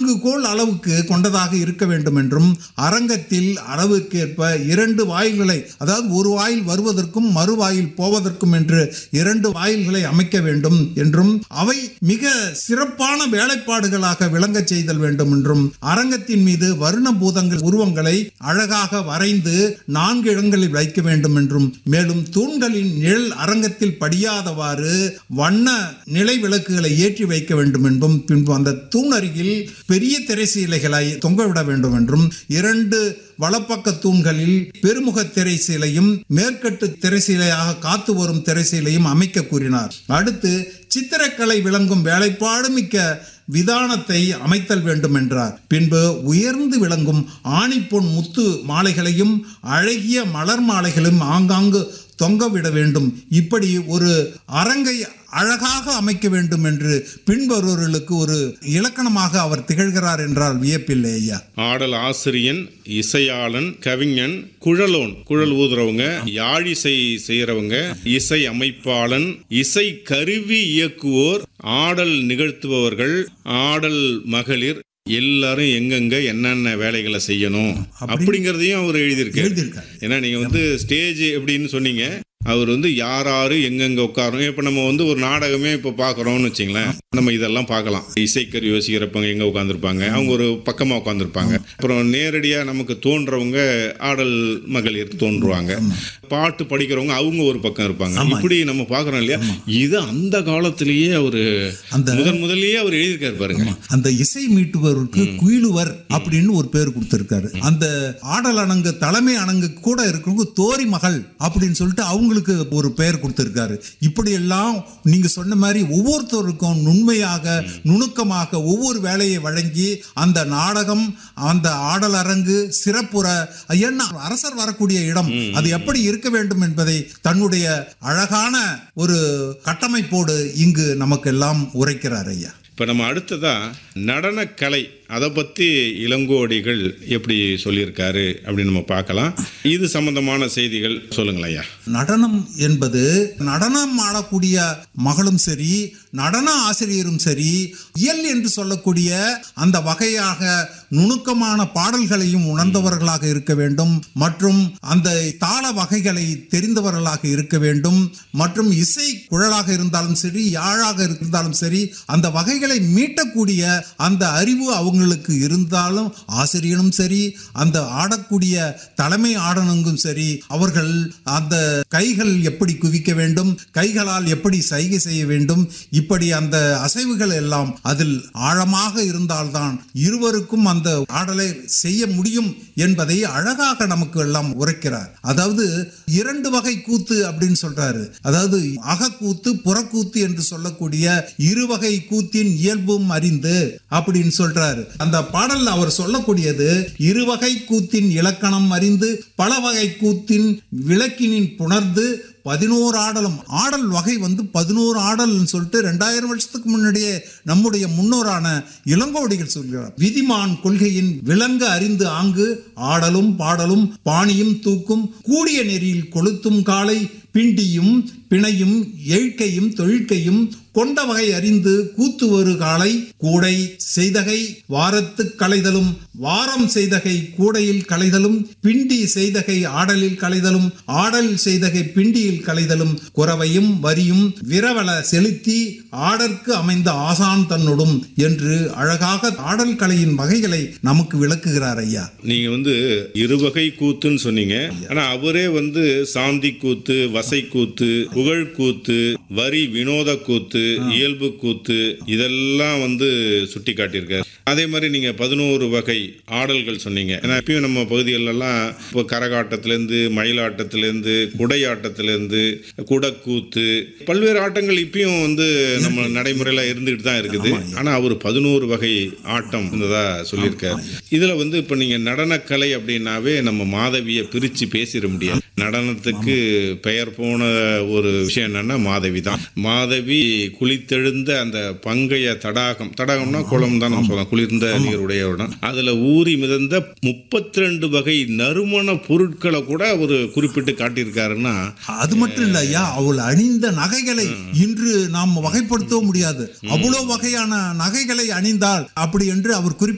நான்கு கோல் அளவுக்கு கொண்டதாக இருக்க வேண்டும் என்றும் அரங்கத்தில் அளவுக்கேற்ப இரண்டு வாயில்களை அதாவது ஒரு வாயில் வருவதற்கும் மறு வாயில் போவதற்கும் என்று இரண்டு வாயில்களை அமைக்க வேண்டும் என்றும் அவை மிக சிறப்பான வேலைப்பாடுகளாக விளங்கச் செய்தல் வேண்டும் என்றும் அரங்கத்தின் மீது வருண பூதங்கள் உருவங்களை அழகாக வரைந்து நான்கு இடங்களில் வைக்க வேண்டும் என்றும் மேலும் தூண்களின் நிழல் அரங்கத்தில் படியாதவாறு வண்ண நிலை விளக்குகளை ஏற்றி வைக்க வேண்டும் என்றும் பின்பு அந்த தூண் அருகில் பெரிய திரைசீலைகளை தொங்கவிட வேண்டும் என்றும் இரண்டு வலப்பக்க தூண்களில் பெருமுக திரைசீலையும் மேற்கட்டு திரைசீலையாக காத்து வரும் திரைசீலையும் அமைக்க கூறினார் அடுத்து சித்திரக்கலை விளங்கும் வேலைப்பாடு மிக்க விதானத்தை அமைத்தல் வேண்டும் என்றார் பின்பு உயர்ந்து விளங்கும் ஆணிப்பொன் முத்து மாலைகளையும் அழகிய மலர் மாலைகளும் ஆங்காங்கு தொங்கவிட வேண்டும் இப்படி ஒரு அரங்கை அழகாக அமைக்க வேண்டும் என்று பின்வருவர்களுக்கு ஒரு இலக்கணமாக அவர் திகழ்கிறார் என்றால் வியப்பில்லை ஐயா ஆடல் ஆசிரியன் இசையாளன் கவிஞன் குழலோன் குழல் ஊதுறவங்க யாழிசை செய்யறவங்க இசை அமைப்பாளன் இசை கருவி இயக்குவோர் ஆடல் நிகழ்த்துபவர்கள் ஆடல் மகளிர் எல்லாரும் எங்கெங்க என்னென்ன வேலைகளை செய்யணும் அப்படிங்கறதையும் அவர் எழுதியிருக்காரு எழுதியிருக்கார் ஏன்னா நீங்க வந்து ஸ்டேஜ் எப்படின்னு சொன்னீங்க அவர் வந்து யார் யாரு எங்கெங்க உட்காரணும் இப்போ நம்ம வந்து ஒரு நாடகமே இப்போ பார்க்குறோம்னு வச்சுங்களேன் நம்ம இதெல்லாம் பார்க்கலாம் இசைக்கரு யோசிக்கிறப்பங்க எங்கே உட்காந்துருப்பாங்க அவங்க ஒரு பக்கமாக உட்காந்துருப்பாங்க அப்புறம் நேரடியாக நமக்கு தோன்றவங்க ஆடல் மகளிர் தோன்றுவாங்க பாட்டு படிக்கிறவங்க அவங்க ஒரு பக்கம் இருப்பாங்க இப்படி நம்ம பார்க்குறோம் இல்லையா இது அந்த காலத்திலேயே அவர் அந்த- முதன் முதல்லயே அவர் எழுதியிருக்காரு பாருங்க அந்த இசை மீட்டுபவருக்கு குயிலுவர் அப்படின்னு ஒரு பேர் கொடுத்திருக்காரு அந்த ஆடல் அணங்கு தலைமை அணங்கு கூட இருக்கிறவங்க தோரி மகள் அப்படின்னு சொல்லிட்டு அவங்களுக்கு ஒரு பெயர் கொடுத்திருக்காரு இப்படி எல்லாம் நீங்க சொன்ன மாதிரி ஒவ்வொருத்தருக்கும் நுண்மையாக நுணுக்கமாக ஒவ்வொரு வேலையை வழங்கி அந்த நாடகம் அந்த ஆடல் அரங்கு சிறப்புற என்ன அரசர் வரக்கூடிய இடம் அது எப்படி இருக்க வேண்டும் என்பதை தன்னுடைய அழகான ஒரு கட்டமைப்போடு இங்கு நமக்கு எல்லாம் உரைக்கிறார் ஐயா இப்போ நம்ம அடுத்ததா நடனக்கலை அதை பற்றி இளங்கோடிகள் எப்படி சொல்லியிருக்காரு அப்படின்னு நம்ம பார்க்கலாம் இது சம்பந்தமான செய்திகள் சொல்லுங்களேன் ஐயா நடனம் என்பது நடனம் ஆடக்கூடிய மகளும் சரி நடன ஆசிரியரும் சரி இயல் என்று சொல்லக்கூடிய அந்த வகையாக நுணுக்கமான பாடல்களையும் உணர்ந்தவர்களாக இருக்க வேண்டும் மற்றும் அந்த தாள வகைகளை தெரிந்தவர்களாக இருக்க வேண்டும் மற்றும் இசை குழலாக இருந்தாலும் சரி யாழாக இருந்தாலும் சரி அந்த வகைகளை மீட்டக்கூடிய அந்த அறிவு அவங்களுக்கு இருந்தாலும் ஆசிரியனும் சரி அந்த ஆடக்கூடிய தலைமை ஆடனுங்கும் சரி அவர்கள் அந்த கைகள் எப்படி குவிக்க வேண்டும் கைகளால் எப்படி சைகை செய்ய வேண்டும் இப்படி அந்த அசைவுகள் எல்லாம் அதில் ஆழமாக இருந்தால்தான் இருவருக்கும் அந்த ஆடலை செய்ய முடியும் என்பதை அழகாக நமக்கு எல்லாம் உரைக்கிறார் அதாவது இரண்டு வகை கூத்து அப்படின்னு சொல்றாரு அதாவது அகக்கூத்து புறக்கூத்து என்று சொல்லக்கூடிய இருவகை கூத்தின் இயல்பும் அறிந்து அப்படின்னு சொல்றாரு அந்த பாடல்ல அவர் சொல்லக்கூடியது இருவகை கூத்தின் இலக்கணம் அறிந்து பல வகை கூத்தின் விளக்கினின் புணர்ந்து பதினோரு ஆடலும் ஆடல் வகை வந்து பதினோரு ஆடல்னு சொல்லிட்டு ரெண்டாயிரம் வருஷத்துக்கு முன்னாடியே நம்முடைய முன்னோரான இளங்கோடிகள் சொல்கிறார் விதிமான் கொள்கையின் விளங்க அறிந்து ஆங்கு ஆடலும் பாடலும் பாணியும் தூக்கும் கூடிய நெறியில் கொளுத்தும் காலை பிண்டியும் பிணையும் எழுக்கையும் தொழிற்கையும் கொண்ட வகை அறிந்து கூத்து ஒரு காலை கூடை செய்தகை வாரத்து களைதலும் வாரம் செய்தகை கூடையில் களைதலும் பிண்டி செய்தகை ஆடலில் களைதலும் ஆடல் செய்தகை பிண்டியில் களைதலும் குறவையும் வரியும் விரவல செலுத்தி ஆடற்கு அமைந்த ஆசான் தன்னுடும் என்று அழகாக ஆடல் கலையின் வகைகளை நமக்கு விளக்குகிறார் ஐயா நீங்க வந்து இருவகை கூத்துன்னு சொன்னீங்க ஆனா அவரே வந்து சாந்தி கூத்து வசை கூத்து புகழ் கூத்து வரி வினோத கூத்து இயல்பு கூத்து இதெல்லாம் வந்து சுட்டி காட்டியிருக்காரு அதே மாதிரி நீங்க பதினோரு வகை ஆடல்கள் சொன்னீங்க ஏன்னா இப்பயும் நம்ம பகுதிகளெல்லாம் இப்போ கரகாட்டத்திலேருந்து மயிலாட்டத்திலேருந்து குடையாட்டத்திலேருந்து குடக்கூத்து பல்வேறு ஆட்டங்கள் இப்பயும் வந்து நம்ம நடைமுறையில் இருந்துகிட்டு தான் இருக்குது ஆனா அவர் பதினோரு வகை ஆட்டம் இருந்ததா சொல்லியிருக்காரு இதுல வந்து இப்போ நீங்க நடனக்கலை அப்படின்னாவே நம்ம மாதவியை பிரிச்சு பேசிட முடியாது நடனத்துக்கு பெயர் போன ஒரு விஷயம் என்னன்னா மாதவி தான் மாதவி குளித்தெழுந்த அந்த பங்கைய தடாகம் தடாகம்னா குளம் தான் நம்ம சொல்லலாம் குளிர்ந்த நீருடைய இடம் அதுல ஊறி மிதந்த முப்பத்தி ரெண்டு வகை நறுமண பொருட்களை கூட அவர் குறிப்பிட்டு காட்டியிருக்காருன்னா அது மட்டும் இல்ல ஐயா அவள் அணிந்த நகைகளை இன்று நாம் வகைப்படுத்தவும் முடியாது அவ்வளவு வகையான நகைகளை அணிந்தாள் அப்படி என்று அவர் குறிப்பிட்டு